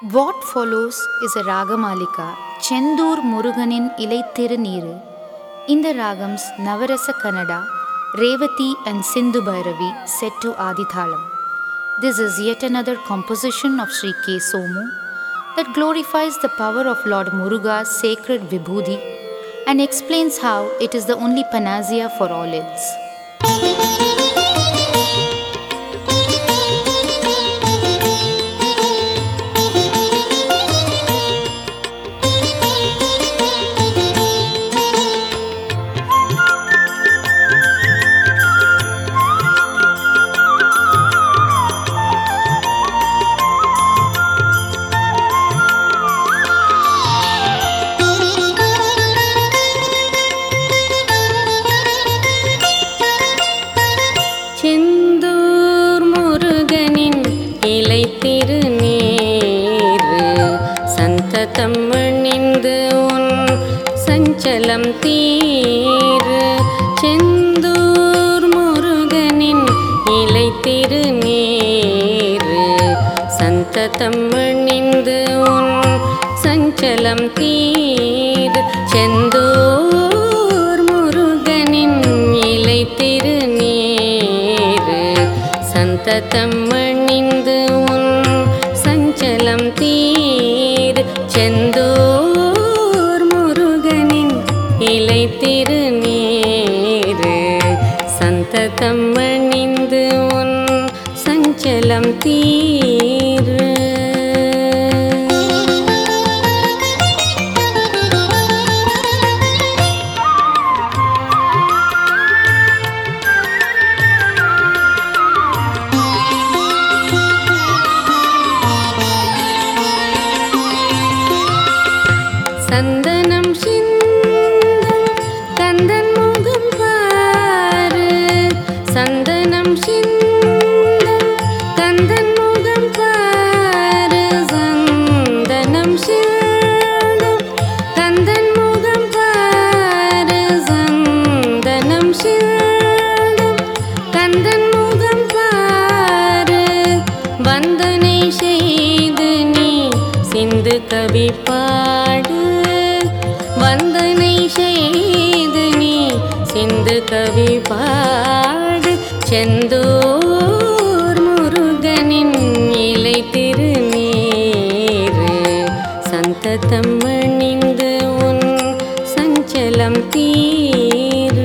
What follows is a Ragamalika, Chendur Muruganin Ilaithiruneeru. In the ragams Navarasa Kannada, Revati and Sindhu Bhairavi set to Adithalam. This is yet another composition of Sri K. Somu that glorifies the power of Lord Muruga's sacred Vibhudi and explains how it is the only panacea for all ills. Senthur முருகனின் இலை திருநீரு சந்ததம் அணிந்து உன் சஞ்சலம் தீரு செந்தூர் முருகனின் இலை திருநீரு சந்ததம் அணிந்து உன் சஞ்சலம் தீரு செந்தூர் முருகனின் இலை திருநீரு சந்ததம் அணிந்து உன் சஞ்சலம் தீர் செந்தூர் முருகனின் இலை திருநீரு சந்ததம் அணிந்து உன் சஞ்சலம் தீரு சந்தனம் சிந்தும் கந்தன் முகம் பாரு சந்தனம் சிந்தும் கந்தன் முகம் பாரு சந்தனம் சிந்தும் கந்தன் முகம் பாரு சந்தனம் சிந்தும் கந்தன் முகம் பாரு வந்தனை செய்து நீ சிந்து கவி பாடு வந்தனை செய்து நீ சிந்து கவி பாடு செந்தூர் முருகனின் இலை திருநீரு சந்ததம் அணிந்து உன் சஞ்சலம் தீரு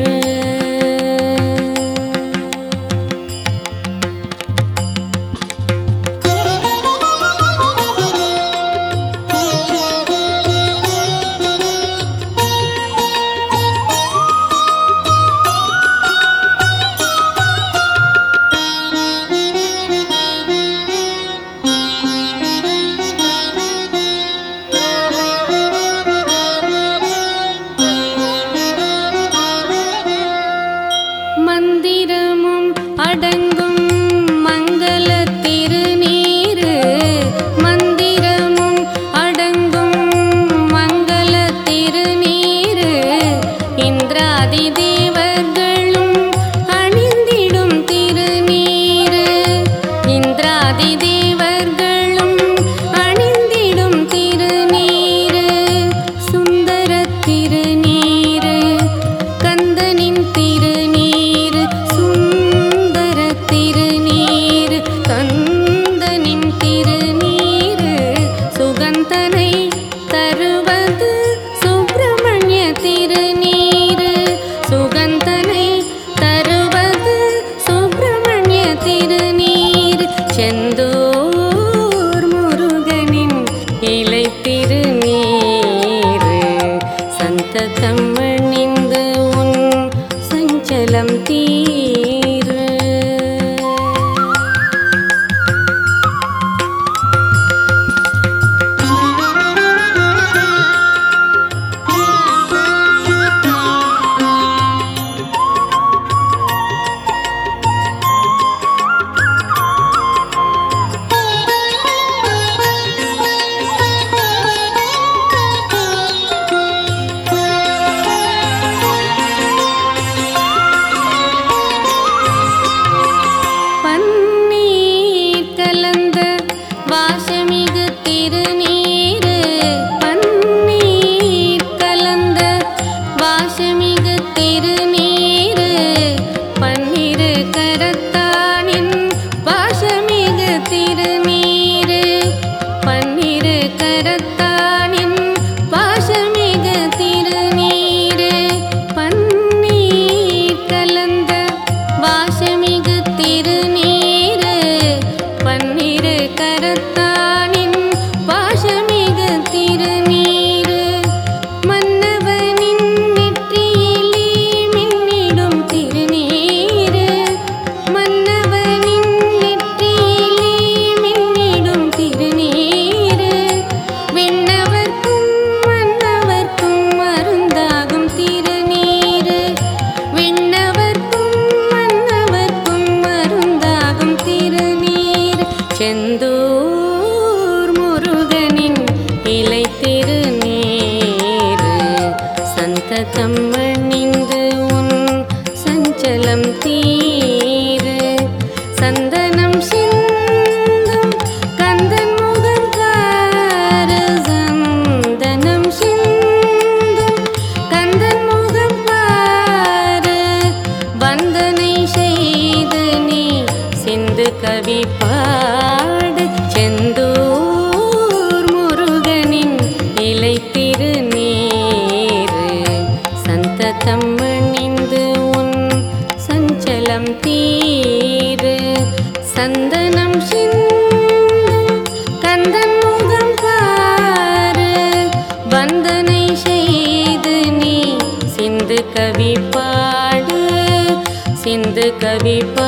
கரத்தானின் பாசமிகு திருநீரு மன்னவனின் நெற்றியிலே மின்னிடும் திருநீரு மன்னவனின் நெற்றியிலே மின்னிடும் திருநீரு விண்ணவர்க்கும் மன்னவர்க்கும் மருந்தாகும் திருநீரு விண்ணவர்க்கும் மன்னவர்க்கும் மருந்தாகும் திருநீர் செந்தூர் முருகனின் இலை திருநீரு சந்ததம் அணிந்து உன் சஞ்சலம் தீரு சந்தனம் சிந்தும் கந்தன் முகம் காரு சந்தனம் சிந்தும் கந்தன் முகம் பாரு வந்தனை செய்து நீ சிந்து கவி பாடு செந்தூர் முருகனின் இலை திருநீரு சந்ததம் அணிந்து உன் சஞ்சலம் தீரு சந்தனம் சிந்தும் கந்தன் முகம் பாரு வந்தனை செய்து நீ சிந்து கவி பாடு சிந்து கவி பாடு